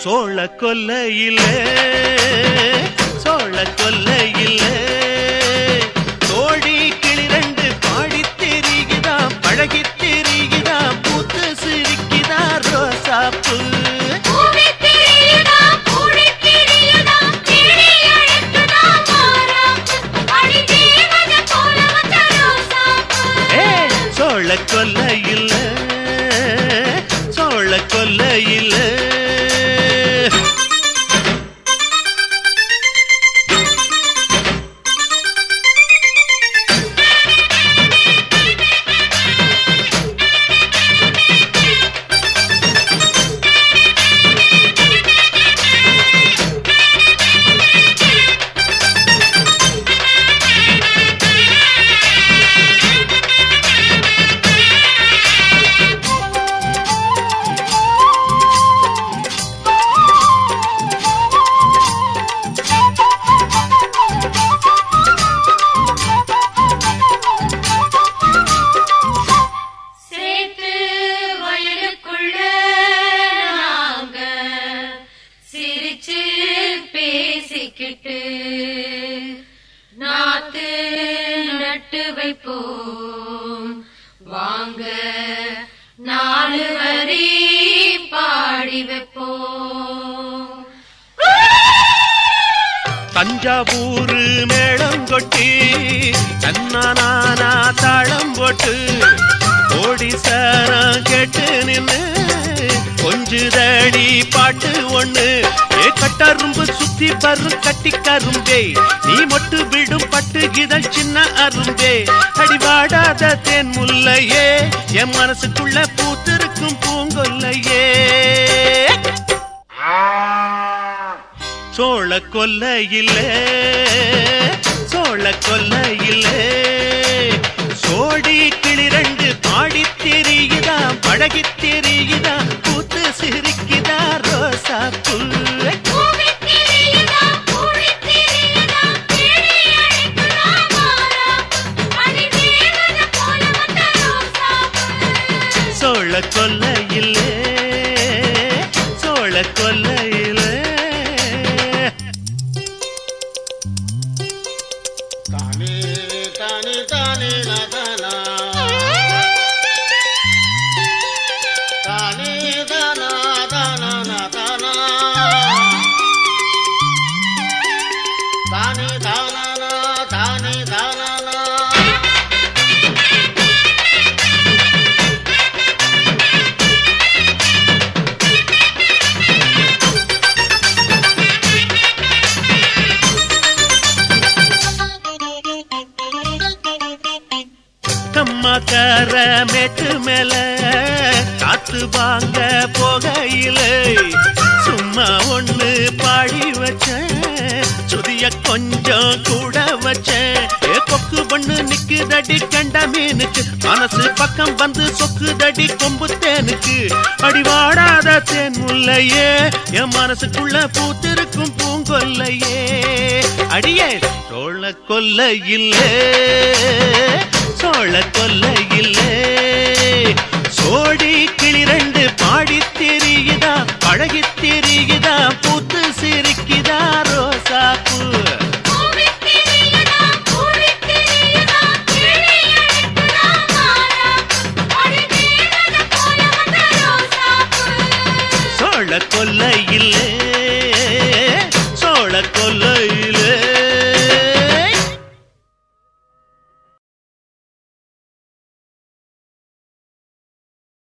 சோழ கொல்லையிலே சோழ கொல்லையிலே தோழி கிளிரண்டு பாடித் திரிகுதா பழகித் திரிகுதா பூத்து சிரிக்குதா ரோசாப்பூ பூவி திரியுதா பூடி திரியுதா தேடி அழைக்குதா மாறாப்பு அடி தேவதை போல வந்த ரோசாப்பு ஏ சோழ கொல்லையில சோழ கொல்லையில சேத்து வயலுக்குள்ள நாங்க சிரிச்சு பேசிக்கிட்டு நாத்து நட்டு வைப்போம் வாங்க நாலு வரி பாடி வைப்போம் தஞ்சாவூர் மேளம் கொட்டி தன்னானா தாளம் போட்டு ஓடி சாரம் கேட்டு நின்னு கொஞ்சுதடி பாட்டு ஒண்ணு ஏ கட்டரும்பு சுத்தி வரும் கட்டி கரும்பே நீ மொட்டு விடும் பட்டு கிதழ் சின்ன அரும்பே அடிவாடாத தேன் முல்லையே என் மனசுக்குள்ள பூத்திருக்கும் பூங்கொல்லையே சோழ கொல்லையிலே சோழ கொல்லையிலே சோடி கிளிரண்டு பாடித் திரியுதா பழகித் திரியுதா பூத்து சிரிக்குதா ரோசா புல்லை பூவி திரியுதா பூடி திரியுதா தேடி அழைக்குதா மாறாப்பு அடி தேவதை போல வந்த ரோசாப்பு சோழ கொல்லையிலே சோழ கொல்லையிலே தானே தானே தானே நதனா தானே தானா தானா நதனா தானே தானா தானே தானா கம்மாக்கார மேட்டு மேல காத்து வாங்க போகையில சும்மா ஒண்ணு பாடி வச்சேன் சுதிய கொஞ்சம் கூட வச்சேன் ஏ கொக்கு பண்ணு நிக்குதடி கண்ட மீனுக்கு மனசு பக்கம் வந்து சொக்குதடி கொம்பு தேனுக்கு அடிவாடாத தேன் முல்லையே என் மனசுக்குள்ள பூத்திருக்கும் பூங்கொல்லையே அடியே சோழ கொல்லையில்லே சோழ கொல்லையில்லே சோடி கிளிரண்டு பாடித் திரியுதா பழகித் திரியுதா பூத்து சிரிக்குதா ரோசாப்பூ பூவி திரியுதா பூடி திரியுதா தேடி அழைக்குதா மாறாப்பு அடி தேவதை போல வந்த ரோசாப்பு சோழ கொல்லையில்லே